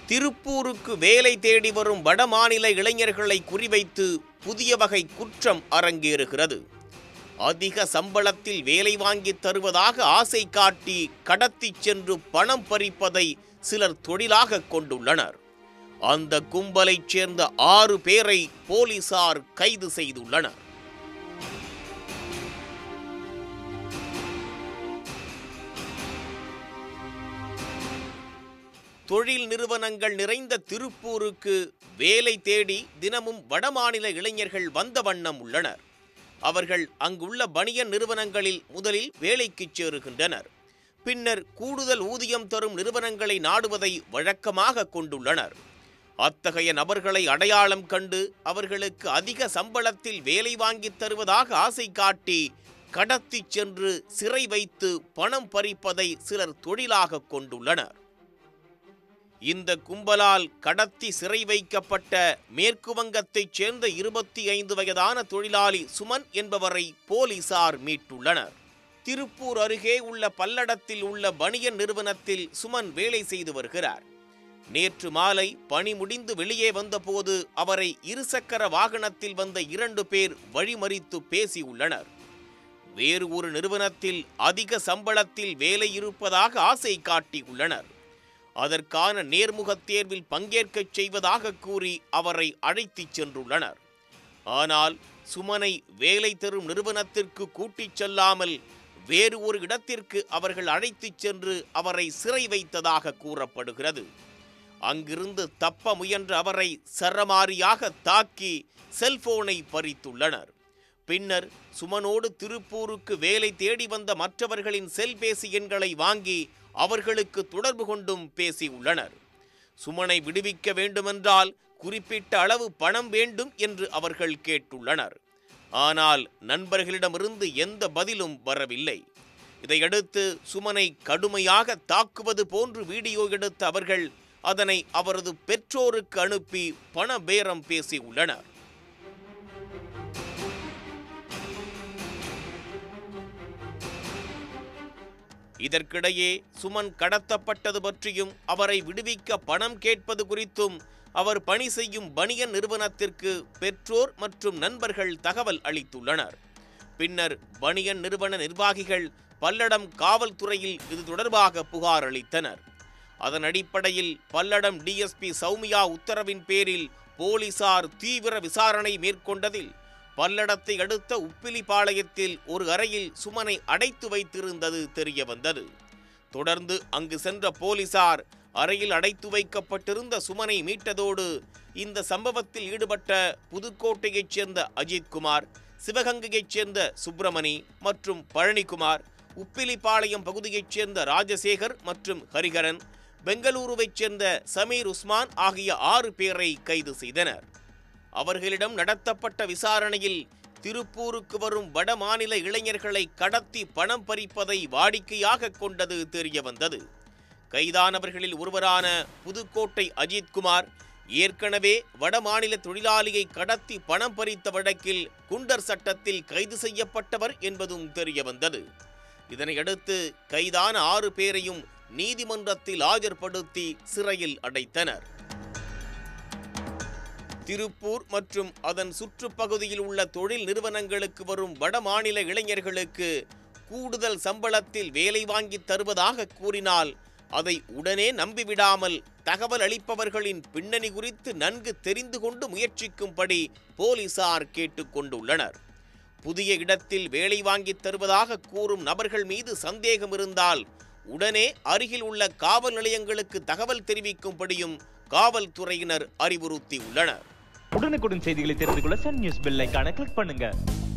திருப்பூருக்கு வேலை தேடி வரும் வடமாநில இளைஞர்களை குறிவைத்து புதிய வகை குற்றம் அரங்கேறுகிறது அதிக சம்பளத்தில் வேலை வாங்கித் தருவதாக ஆசை காட்டி கடத்திச் சென்று பணம் பறிப்பதை சிலர் தொழிலாக கொண்டுள்ளனர் அந்த கும்பலைச் சேர்ந்த ஆறு பேரை போலீசார் கைது செய்துள்ளனர் தொழில் நிறுவனங்கள் நிறைந்த திருப்பூருக்கு வேலை தேடி தினமும் வடமாநில இளைஞர்கள் வந்த வண்ணம் உள்ளனர் அவர்கள் அங்குள்ள பனியன் நிறுவனங்களில் முதலில் வேலைக்குச் சேருகின்றனர் பின்னர் கூடுதல் ஊதியம் தரும் நிறுவனங்களை நாடுவதை வழக்கமாக கொண்டுள்ளனர் அத்தகைய நபர்களை அடையாளம் கண்டு அவர்களுக்கு அதிக சம்பளத்தில் வேலை வாங்கித் தருவதாக ஆசை காட்டி கடத்திச் சென்று சிறை வைத்து பணம் பறிப்பதை சிலர் தொழிலாக கொண்டுள்ளனர் இந்த கும்பலால் கடத்தி சிறை வைக்கப்பட்ட மேற்கு வங்கத்தைச் சேர்ந்த இருபத்தி ஐந்து வயதான தொழிலாளி சுமன் என்பவரை போலீசார் மீட்டுள்ளனர் திருப்பூர் அருகே உள்ள பல்லடத்தில் உள்ள பனியன் நிறுவனத்தில் சுமன் வேலை செய்து வருகிறார் நேற்று மாலை பணி முடிந்து வெளியே வந்தபோது அவரை இருசக்கர வாகனத்தில் வந்த இரண்டு பேர் வழிமறித்து பேசியுள்ளனர் வேறு ஒரு நிறுவனத்தில் அதிக சம்பளத்தில் வேலை இருப்பதாக ஆசை காட்டியுள்ளனர் அதற்கான நேர்முகத் தேர்வில் பங்கேற்கச் செய்வதாக கூறி அவரை அழைத்துச் சென்றுள்ளனர் ஆனால் சுமனை வேலை தரும் நிறுவனத்திற்கு கூட்டிச் செல்லாமல் வேறு ஒரு இடத்திற்கு அவர்கள் அழைத்துச் சென்று அவரை சிறை வைத்ததாக கூறப்படுகிறது அங்கிருந்து தப்ப முயன்ற அவரை சரமாரியாக தாக்கி செல்போனை பறித்துள்ளனர் பின்னர் சுமனோடு திருப்பூருக்கு வேலை தேடி வந்த மற்றவர்களின் செல்பேசி எண்களை வாங்கி அவர்களுக்கு தொடர்பு கொண்டும் பேசியுள்ளனர் சுமனை விடுவிக்க வேண்டுமென்றால் குறிப்பிட்ட அளவு பணம் வேண்டும் என்று அவர்கள் கேட்டுள்ளனர் ஆனால் நண்பர்களிடமிருந்து எந்த பதிலும் வரவில்லை இதையடுத்து சுமனை கடுமையாக தாக்குவது போன்று வீடியோ எடுத்த அவர்கள் அதனை அவரது பெற்றோருக்கு அனுப்பி பண பேரம் பேசியுள்ளனர் இதற்கிடையே சுமன் கடத்தப்பட்டது பற்றியும் அவரை விடுவிக்க பணம் கேட்பது குறித்தும் அவர் பணி செய்யும் பனியன் நிறுவனத்திற்கு பெற்றோர் மற்றும் நண்பர்கள் தகவல் அளித்துள்ளனர் பின்னர் பனியன் நிறுவன நிர்வாகிகள் பல்லடம் காவல்துறையில் இது தொடர்பாக புகார் அளித்தனர் அதன் அடிப்படையில் பல்லடம் டிஎஸ்பி சௌமியா உத்தரவின் பேரில் போலீசார் தீவிர விசாரணை மேற்கொண்டதில் பல்லடத்தை அடுத்த உப்பிலிபாளையத்தில் ஒரு அறையில் சுமனை அடைத்து வைத்திருந்தது தெரிய வந்தது தொடர்ந்து அங்கு சென்ற போலீசார் அறையில் அடைத்து வைக்கப்பட்டிருந்த சுமனை மீட்டதோடு இந்த சம்பவத்தில் ஈடுபட்ட புதுக்கோட்டையைச் சேர்ந்த அஜித்குமார் சிவகங்கையைச் சேர்ந்த சுப்பிரமணி மற்றும் பழனிக்குமார் உப்பிலிபாளையம் பகுதியைச் சேர்ந்த ராஜசேகர் மற்றும் ஹரிஹரன் பெங்களூருவைச் சேர்ந்த சமீர் உஸ்மான் ஆகிய ஆறு பேரை கைது செய்தனர் அவர்களிடம் நடத்தப்பட்ட விசாரணையில் திருப்பூருக்கு வரும் வடமாநில இளைஞர்களை கடத்தி பணம் பறிப்பதை வாடிக்கையாக கொண்டது தெரிய வந்தது கைதானவர்களில் ஒருவரான புதுக்கோட்டை அஜித்குமார் ஏற்கனவே வடமாநில தொழிலாளியை கடத்தி பணம் பறித்த வழக்கில் குண்டர் சட்டத்தில் கைது செய்யப்பட்டவர் என்பதும் தெரிய வந்தது இதனையடுத்து கைதான ஆறு பேரையும் நீதிமன்றத்தில் ஆஜர்படுத்தி சிறையில் அடைத்தனர் திருப்பூர் மற்றும் அதன் சுற்றுப்பகுதியில் உள்ள தொழில் நிறுவனங்களுக்கு வரும் வடமாநில இளைஞர்களுக்கு கூடுதல் சம்பளத்தில் வேலை வாங்கித் தருவதாக கூறினால் அதை உடனே நம்பிவிடாமல் தகவல் அளிப்பவர்களின் பின்னணி குறித்து நன்கு தெரிந்து கொண்டு முயற்சிக்கும்படி போலீசார் கேட்டுக்கொண்டுள்ளனர் புதிய இடத்தில் வேலை வாங்கித் தருவதாக கூறும் நபர்கள் மீது சந்தேகம் இருந்தால் உடனே அருகில் உள்ள காவல் நிலையங்களுக்கு தகவல் தெரிவிக்கும்படியும் காவல்துறையினர் அறிவுறுத்தியுள்ளனர் உடனுக்குடன் செய்திகளை தெரிந்து கொள்ள சன் நியூஸ் பெல் ஐகானை கிளிக் பண்ணுங்க